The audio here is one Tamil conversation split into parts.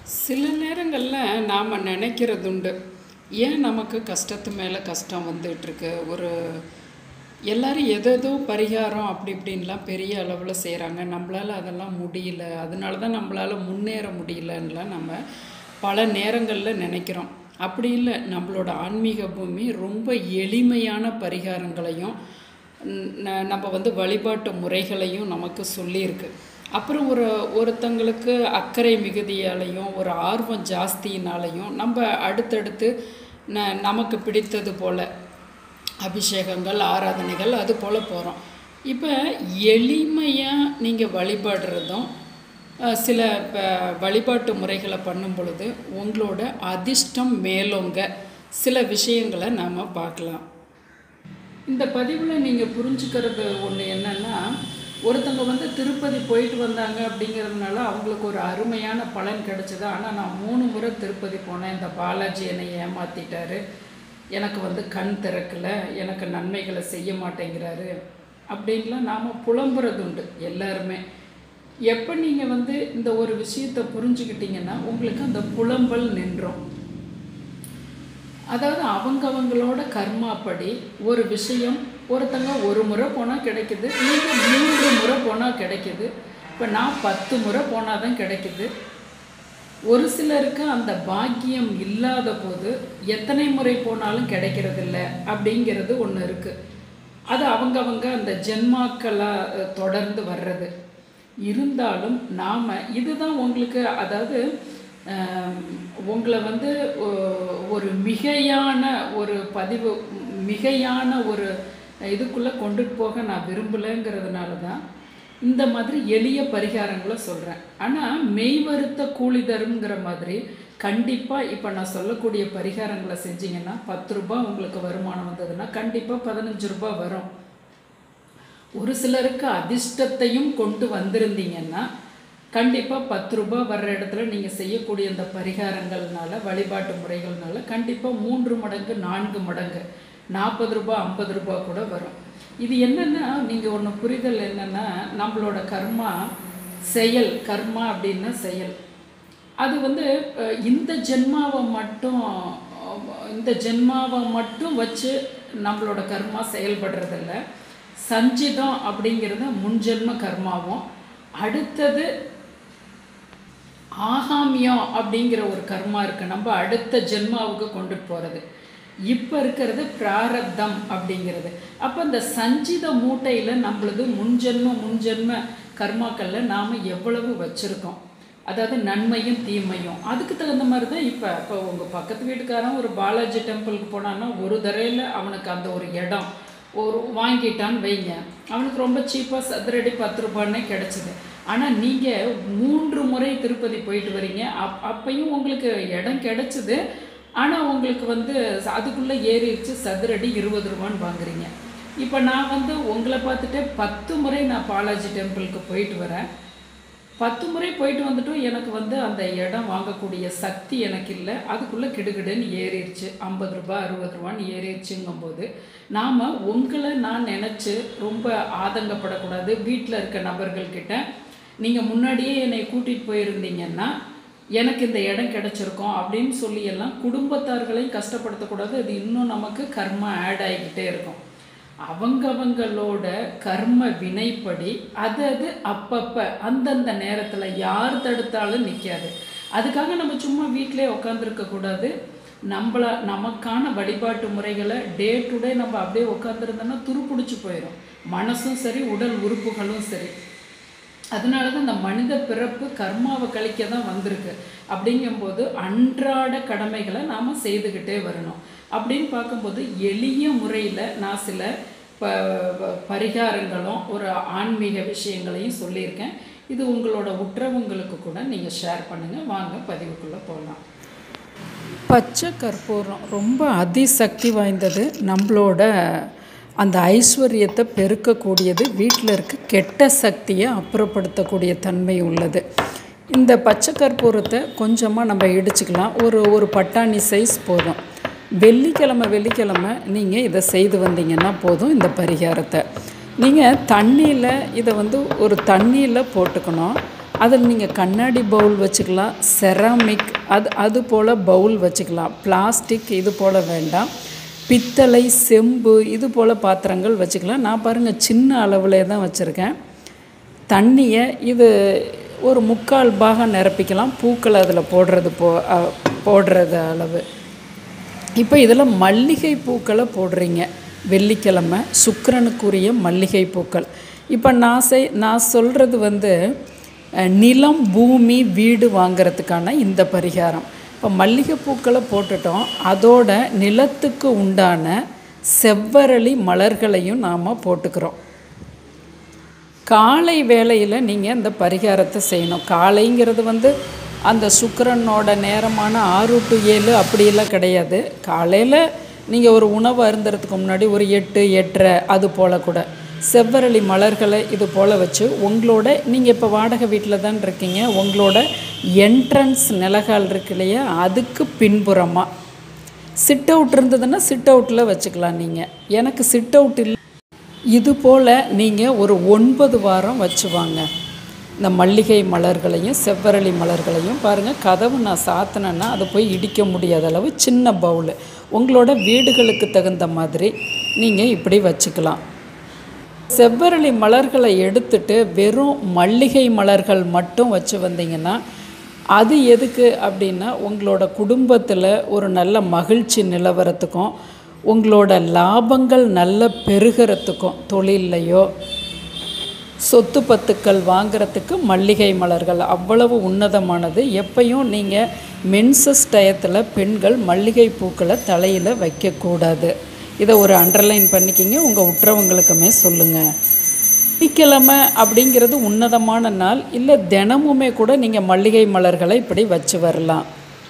சில நேரங்களில் நாம் நினைக்கிறதுண்டு ஏன் நமக்கு கஷ்டத்து மேலே கஷ்டம் வந்துகிட்ருக்கு ஒரு எல்லாரும் எதேதோ பரிகாரம் அப்படி இப்படின்லாம் பெரிய அளவில் செய்கிறாங்க நம்மளால் அதெல்லாம் முடியல அதனால தான் நம்மளால் முன்னேற முடியலன்னுலாம் நம்ம பல நேரங்களில் நினைக்கிறோம் அப்படி இல்லை நம்மளோட ஆன்மீக பூமி ரொம்ப எளிமையான பரிகாரங்களையும் ந- நம்ம வந்து வழிபாட்டு முறைகளையும் நமக்கு சொல்லியிருக்கு அப்புறம் ஒரு ஒருத்தங்களுக்கு அக்கறை மிகுதியாலையும் ஒரு ஆர்வம் ஜாஸ்தியினாலையும் நம்ம அடுத்தடுத்து ந நமக்கு பிடித்தது போல் அபிஷேகங்கள் ஆராதனைகள் அது போல் போகிறோம் இப்போ எளிமையாக நீங்கள் வழிபடுறதும் அஹ், சில இப்போ வழிபாட்டு முறைகளை பண்ணும் பொழுது உங்களோட அதிர்ஷ்டம் மேலோங்க சில விஷயங்களை நாம் பார்க்கலாம் இந்த பதிவில் நீங்கள் புரிஞ்சுக்கிறது ஒன்று என்னென்னா ஒருத்தங்க வந்து திருப்பதி போயிட்டு வந்தாங்க அப்படிங்கிறதுனால அவங்களுக்கு ஒரு அருமையான பலன் கிடைச்சது ஆனால் நான் மூணு முறை திருப்பதி போனேன் இந்த பாலாஜி என்னை ஏமாற்றிட்டாரு எனக்கு வந்து கண் திறக்கலை எனக்கு நன்மைகளை செய்ய மாட்டேங்கிறாரு அப்படின்லாம் நாம் புலம்புறது உண்டு எல்லாருமே எப்போ நீங்கள் வந்து இந்த ஒரு விஷயத்தை புரிஞ்சுக்கிட்டீங்கன்னா உங்களுக்கு அந்த புலம்பல் நின்றோம் அதாவது அவங்கவங்களோட கர்மாப்படி ஒரு விஷயம் ஒருத்தங்க ஒரு முறை போனால் கிடைக்குது நீங்கள் மூன்று முறை போனால் கிடைக்குது இப்போ நான் பத்து முறை போனால் தான் கிடைக்குது ஒரு சிலருக்கு அந்த பாக்கியம் இல்லாத போது எத்தனை முறை போனாலும் கிடைக்கிறதில்ல அப்படிங்கிறது ஒன்று இருக்குது அது அவங்கவங்க அந்த ஜென்மாக்களாக தொடர்ந்து வர்றது இருந்தாலும் நாம் இதுதான் உங்களுக்கு அதாவது ஆம், உங்களை வந்து ஒ- ஒரு மிகையான ஒரு பதிவு மிகையான ஒரு இதுக்குள்ளே கொண்டுட்டு போக நான் விரும்பலைங்கிறதுனால தான் இந்த மாதிரி எளிய பரிகாரங்களை சொல்கிறேன் ஆனால் மெய்வருத்த கூலி தருங்கிற மாதிரி கண்டிப்பாக இப்போ நான் சொல்லக்கூடிய பரிகாரங்களை செஞ்சீங்கன்னா பத்து ரூபாய் உங்களுக்கு வருமானம் வந்ததுன்னா கண்டிப்பாக பதினஞ்சு ரூபாய் வரும் ஒரு சிலருக்கு அதிர்ஷ்டத்தையும் கொண்டு வந்திருந்தீங்கன்னா கண்டிப்பாக பத்து ரூபாய் வர்ற இடத்துல நீங்கள் செய்யக்கூடிய இந்த பரிகாரங்கள்னால வழிபாட்டு முறைகள்னால கண்டிப்பாக மூன்று மடங்கு நான்கு மடங்கு நாற்பது ரூபாய் ஐம்பது ரூபாய் கூட வரும் இது என்னென்னா நீங்கள் ஒன்று புரிதல் என்னென்னா நம்மளோட கர்மா செயல் கர்மா அப்படின்னா செயல் அது வந்து அஹ், இந்த ஜென்மாவை மட்டும் அஹ், இந்த ஜென்மாவை மட்டும் வச்சு நம்மளோட கர்மா செயல்படுறதில்ல சஞ்சிதம் அப்படிங்கிறது முன்ஜென்ம கர்மாவும் அடுத்தது ஆகாமியம் அப்படிங்கிற ஒரு கர்மா இருக்குது நம்ம அடுத்த ஜென்மாவுக்கு கொண்டுட்டு போகிறது இப்போ இருக்கிறது பிராரப்தம் அப்படிங்கிறது அப்போ இந்த சஞ்சித மூட்டையில் நம்மளது முன்ஜென்ம முன்ஜென்ம கர்மாக்களில் நாம் எவ்வளவு வச்சுருக்கோம் அதாவது நன்மையும் தீமையும் அதுக்கு தகுந்த மாதிரி தான் இப்போ இப்போ உங்கள் பக்கத்து வீட்டுக்காரன் ஒரு பாலாஜி டெம்பிளுக்கு போனான்னா ஒரு தரையில் அவனுக்கு அந்த ஒரு இடம் ஒரு வாங்கிட்டான்னு வைங்க அவனுக்கு ரொம்ப சீப்பாக சதுரடி பத்து ரூபான்னே கிடச்சிது ஆனால் நீங்கள் மூன்று முறை திருப்பதி போயிட்டு வரீங்க அப் அப்பையும் உங்களுக்கு இடம் கிடச்சிது ஆனால் உங்களுக்கு வந்து அதுக்குள்ளே ஏறிடுச்சு சதுரடி இருபது ரூபான்னு வாங்குறீங்க இப்போ நான் வந்து உங்களை பார்த்துட்டு பத்து முறை நான் பாலாஜி டெம்பிளுக்கு போயிட்டு வரேன் பத்து முறை போயிட்டு வந்துட்டும் எனக்கு வந்து அந்த இடம் வாங்கக்கூடிய சக்தி எனக்கு இல்லை அதுக்குள்ளே கிடுகிடுன்னு ஏறிடுச்சு ஐம்பது ரூபாய் அறுபது ரூபான்னு ஏறிடுச்சுங்கும்போது நாம் உங்களை நான் நினச்சி ரொம்ப ஆதங்கப்படக்கூடாது வீட்டில் இருக்க நபர்கள்கிட்ட நீங்கள் முன்னாடியே என்னை கூட்டிகிட்டு போயிருந்தீங்கன்னா எனக்கு இந்த இடம் கிடைச்சிருக்கும் அப்படின்னு சொல்லி எல்லாம் குடும்பத்தார்களையும் கஷ்டப்படுத்தக்கூடாது அது இன்னும் நமக்கு கர்மா ஆட் ஆகிக்கிட்டே இருக்கும் அவங்கவங்களோட கர்ம வினைப்படி அது அது அப்பப்போ அந்தந்த நேரத்தில் யார் தடுத்தாலும் நிற்காது அதுக்காக நம்ம சும்மா வீட்டிலே உட்காந்துருக்க கூடாது நம்மள நமக்கான வழிபாட்டு முறைகளை டே டு டே நம்ம அப்படியே உட்காந்துருந்தோம்னா துருப்பிடிச்சு போயிடும் மனசும் சரி உடல் உறுப்புகளும் சரி அதனால தான் இந்த மனித பிறப்பு கர்மாவை கழிக்க தான் வந்திருக்கு அப்படிங்கும்போது அன்றாட கடமைகளை நாம் செய்துக்கிட்டே வரணும் அப்படின்னு பார்க்கும்போது எளிய முறையில் நான் சில ப ப- பரிகாரங்களும் ஒரு ஆன்மீக விஷயங்களையும் சொல்லியிருக்கேன் இது உங்களோட உற்றவங்களுக்கு கூட நீங்கள் ஷேர் பண்ணுங்கள் வாங்க பதிவுக்குள்ளே போகலாம் பச்சை கற்பூரம் ரொம்ப அதிசக்தி வாய்ந்தது நம்மளோட அந்த ஐஸ்வர்யத்தை பெருக்கக்கூடியது வீட்டில் இருக்க கெட்ட சக்தியை அப்புறப்படுத்தக்கூடிய தன்மை உள்ளது இந்த பச்சை கற்பூரத்தை கொஞ்சமாக நம்ம இடிச்சுக்கலாம் ஒரு ஒரு பட்டாணி சைஸ் போதும் வெள்ளிக்கிழமை வெள்ளிக்கிழமை நீங்கள் இதை செய்து வந்தீங்கன்னா போதும் இந்த பரிகாரத்தை நீங்கள் தண்ணியில் இதை வந்து ஒரு தண்ணியில் போட்டுக்கணும் அதில் நீங்கள் கண்ணாடி பவுல் வச்சுக்கலாம் செராமிக் அது அது போல் பவுல் வச்சுக்கலாம் பிளாஸ்டிக் இது போல் வேண்டாம் பித்தளை செம்பு இது போல் பாத்திரங்கள் வச்சுக்கலாம் நான் பாருங்கள் சின்ன அளவில் தான் வச்சுருக்கேன் தண்ணியை இது ஒரு முக்கால் பாகம் நிரப்பிக்கலாம் பூக்களை அதில் போடுறது போ அ- போடுறது அளவு இப்போ இதில் மல்லிகை பூக்களை போடுறீங்க வெள்ளிக்கிழமை சுக்கிரனுக்குரிய மல்லிகை பூக்கள் இப்போ நான் செய் நான் சொல்கிறது வந்து அஹ், நிலம் பூமி வீடு வாங்குறதுக்கான இந்த பரிகாரம் இப்போ மல்லிகை பூக்களை போட்டுட்டோம் அதோட நிலத்துக்கு உண்டான செவ்வரளி மலர்களையும் நாம் போட்டுக்கிறோம் காலை வேளையில் நீங்கள் இந்த பரிகாரத்தை செய்யணும் காலைங்கிறது வந்து அந்த சுக்கிரனோட நேரமான ஆறு டு ஏழு அப்படியெல்லாம் கிடையாது காலையில் நீங்கள் ஒரு உணவு அருந்துறதுக்கு முன்னாடி ஒரு எட்டு எட்டரை அது போல் கூட செவ்வரளி மலர்களை இது போல் வச்சு உங்களோட நீங்கள் இப்போ வாடகை வீட்டில் தான் இருக்கீங்க உங்களோட என்ட்ரன்ஸ் நிலகால் இருக்கு இல்லையா அதுக்கு பின்புறமாக சிட் அவுட் இருந்ததுன்னா சிட் அவுட்டில் வச்சுக்கலாம் நீங்கள் எனக்கு சிட் அவுட் இல்லை இது போல் நீங்கள் ஒரு ஒன்பது வாரம் வச்சு வாங்க இந்த மல்லிகை மலர்களையும் செவ்வரளி மலர்களையும் பாருங்கள் கதவு நான் சாத்தினேன்னா அதை போய் இடிக்க முடியாத அளவு சின்ன பவுலு உங்களோட வீடுகளுக்கு தகுந்த மாதிரி நீங்கள் இப்படி வச்சுக்கலாம் செவ்வரளி மலர்களை எடுத்துட்டு வெறும் மல்லிகை மலர்கள் மட்டும் வச்சு வந்தீங்கன்னா அது எதுக்கு அப்படின்னா உங்களோட குடும்பத்தில் ஒரு நல்ல மகிழ்ச்சி நிலவரத்துக்கும் உங்களோட லாபங்கள் நல்ல பெருகிறதுக்கும் தொழில்லையோ சொத்து பத்துக்கள் வாங்குறதுக்கு மல்லிகை மலர்கள் அவ்வளவு உன்னதமானது எப்பயும் நீங்கள் மென்சஸ் டயத்தில் பெண்கள் மல்லிகை பூக்களை தலையில் வைக்கக்கூடாது இதை ஒரு அண்டர்லைன் பண்ணிக்கிங்க உங்கள் உற்றவங்களுக்குமே சொல்லுங்கள் வெள்ளிக்கிழமை அப்படிங்கிறது உன்னதமான நாள் இல்லை தினமுமே கூட நீங்கள் மல்லிகை மலர்களை இப்படி வச்சு வரலாம்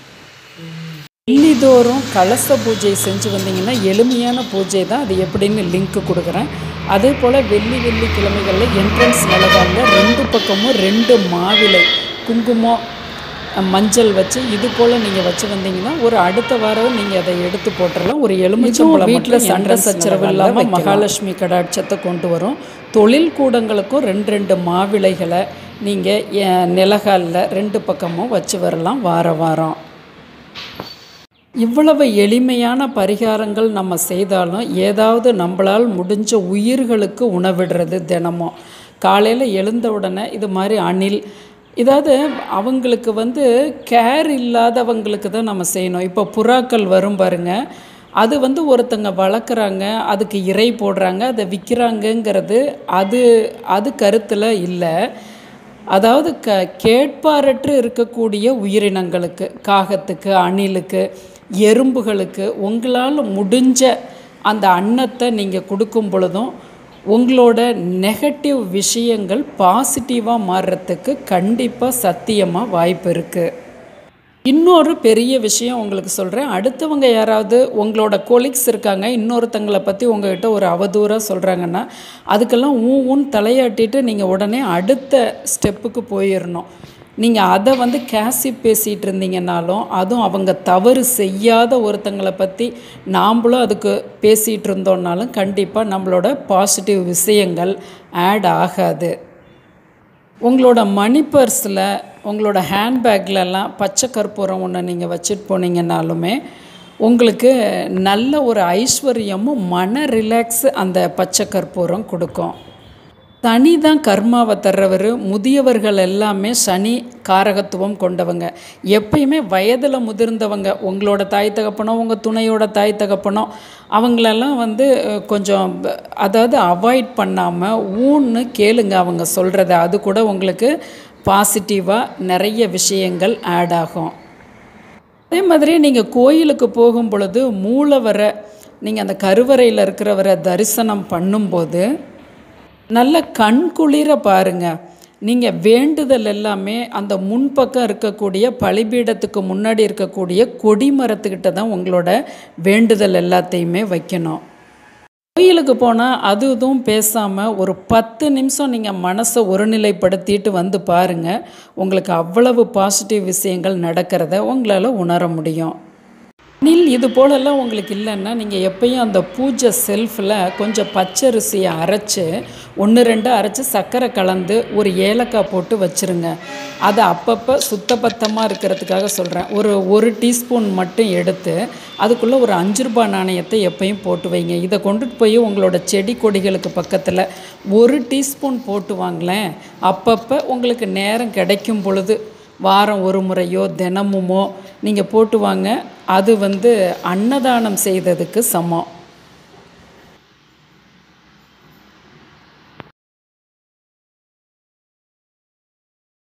வெள்ளிதோறும் கலச பூஜை செஞ்சு வந்தீங்கன்னா எளிமையான பூஜை தான் அது எப்படின்னு லிங்க் கொடுக்குறேன் அதே போல் வெள்ளி வெள்ளி கிழமைகளில் என்ட்ரன்ஸ் நிலகாலில் ரெண்டு பக்கமும் ரெண்டு மாவிலை குங்குமம் அஹ், மஞ்சள் வச்சு இது போல் நீங்கள் வச்சு வந்தீங்கன்னா ஒரு அடுத்த வாரம் நீங்கள் அதை எடுத்து போட்டுடலாம் ஒரு எலுமிச்சம்பழம் வீட்டில் சண்டை சச்சரவு இல்லாமல் மகாலட்சுமி கடாட்சத்தை கொண்டு வரும் தொழில் கூடங்களுக்கும் ரெண்டு ரெண்டு மாவிளைகளை நீங்கள் நிலகாலில் ரெண்டு பக்கமும் வச்சு வரலாம் வார வாரம் இவ்வளவு எளிமையான பரிகாரங்கள் நம்ம செய்தாலும் ஏதாவது நம்மளால் முடிஞ்ச உயிர்களுக்கு உணவிடுறது தினமும் காலையில் எழுந்த உடனே இது மாதிரி அணில் இதாவது அவங்களுக்கு வந்து கேர் இல்லாதவங்களுக்கு தான் நம்ம செய்யணும் இப்போ புறாக்கள் வரும் பாருங்க அது வந்து ஒருத்தங்க வளர்க்குறாங்க அதுக்கு இறை போடுறாங்க அதை விற்கிறாங்கங்கிறது அது அது கருத்தில் இல்லை அதாவது க கேட்பாரற்று இருக்கக்கூடிய உயிரினங்களுக்கு காகத்துக்கு அணிலுக்கு எறும்புகளுக்கு உங்களால் முடிஞ்ச அந்த அன்னத்தை நீங்கள் கொடுக்கும் பொழுதும் உங்களோட நெகட்டிவ் விஷயங்கள் பாசிட்டிவாக மாறுறதுக்கு கண்டிப்பாக சத்தியமாக வாய்ப்பு இருக்குது இன்னொரு பெரிய விஷயம் உங்களுக்கு சொல்கிறேன் அடுத்தவங்க யாராவது உங்களோட கொலீக்ஸ் இருக்காங்க இன்னொருத்தங்களை பற்றி உங்ககிட்ட ஒரு அவதூறாக சொல்கிறாங்கன்னா அதுக்கெல்லாம் ஊ ஊன்னு தலையாட்டிட்டு நீங்கள் உடனே அடுத்த ஸ்டெப்புக்கு போயிடணும் நீங்கள் அதை வந்து கேசி பேசிகிட்டு இருந்தீங்கன்னாலும் அதுவும் அவங்க தவறு செய்யாத ஒருத்தங்களை பற்றி நாம்ளும் அதுக்கு பேசிகிட்டு இருந்தோம்னாலும் கண்டிப்பாக நம்மளோட பாசிட்டிவ் விஷயங்கள் ஆட் ஆகாது உங்களோட மணி பர்ஸில் உங்களோட ஹேண்ட்பேக்லலாம் பச்சை கற்பூரம் ஒன்று நீங்கள் வச்சுட்டு போனீங்கன்னாலுமே உங்களுக்கு நல்ல ஒரு ஐஸ்வர்யமும் மன ரிலாக்ஸ் அந்த பச்சை கற்பூரம் கொடுக்கும் சனி தான் கர்மாவை தர்றவர் முதியவர்கள் எல்லாமே சனி காரகத்துவம் கொண்டவங்க எப்பயுமே வயதில் முதிர்ந்தவங்க உங்களோட தாய் தகப்பனோ உங்கள் துணையோட தாய் தகப்பனோ அவங்களெல்லாம் வந்து அஹ், கொஞ்சம் ப- அதாவது அவாய்ட் பண்ணாமல் ஊன்னு கேளுங்க அவங்க சொல்கிறத அது கூட உங்களுக்கு பாசிட்டிவாக நிறைய விஷயங்கள் ஆட் ஆகும் அதே மாதிரி நீங்கள் கோயிலுக்கு போகும் பொழுது மூலவரை நீங்கள் அந்த கருவறையில் இருக்கிறவரை தரிசனம் பண்ணும்போது நல்ல கண் குளிர பாருங்க நீங்கள் வேண்டுதல் எல்லாமே அந்த முன்பக்கம் இருக்கக்கூடிய பலிபீடத்துக்கு முன்னாடி இருக்கக்கூடிய கொடிமரத்துக்கிட்ட தான் உங்களோட வேண்டுதல் எல்லாத்தையுமே வைக்கணும் கோயிலுக்கு போனால் அது இதுவும் பேசாமல் ஒரு பத்து நிமிஷம் நீங்கள் மனசை ஒருநிலைப்படுத்திட்டு வந்து பாருங்கள் உங்களுக்கு அவ்வளவு பாசிட்டிவ் விஷயங்கள் நடக்கிறத உங்களால் உணர முடியும் அணில் இது போலெல்லாம் உங்களுக்கு இல்லைன்னா நீங்கள் எப்பயும் அந்த பூஜை செல்ஃபில் கொஞ்சம் பச்சரிசியை அரைச்சி ஒன்று ரெண்டு அரைச்சி சர்க்கரை கலந்து ஒரு ஏலக்காய் போட்டு வச்சுருங்க அதை அப்பப்போ சுத்தபத்தமாக இருக்கிறதுக்காக சொல்கிறேன் ஒரு ஒரு டீஸ்பூன் மட்டும் எடுத்து அதுக்குள்ளே ஒரு அஞ்சு ரூபாய் நாணயத்தை எப்பயும் போட்டு வைங்க இதை கொண்டுட்டு போய் உங்களோட செடி கொடிகளுக்கு பக்கத்தில் ஒரு டீஸ்பூன் போட்டு வாங்களேன் அப்பப்போ உங்களுக்கு நேரம் கிடைக்கும் பொழுது வாரம் ஒரு முறையோ தினமுமோ நீங்கள் போட்டு வாங்க அது வந்து அன்னதானம் செய்ததுக்கு சமம்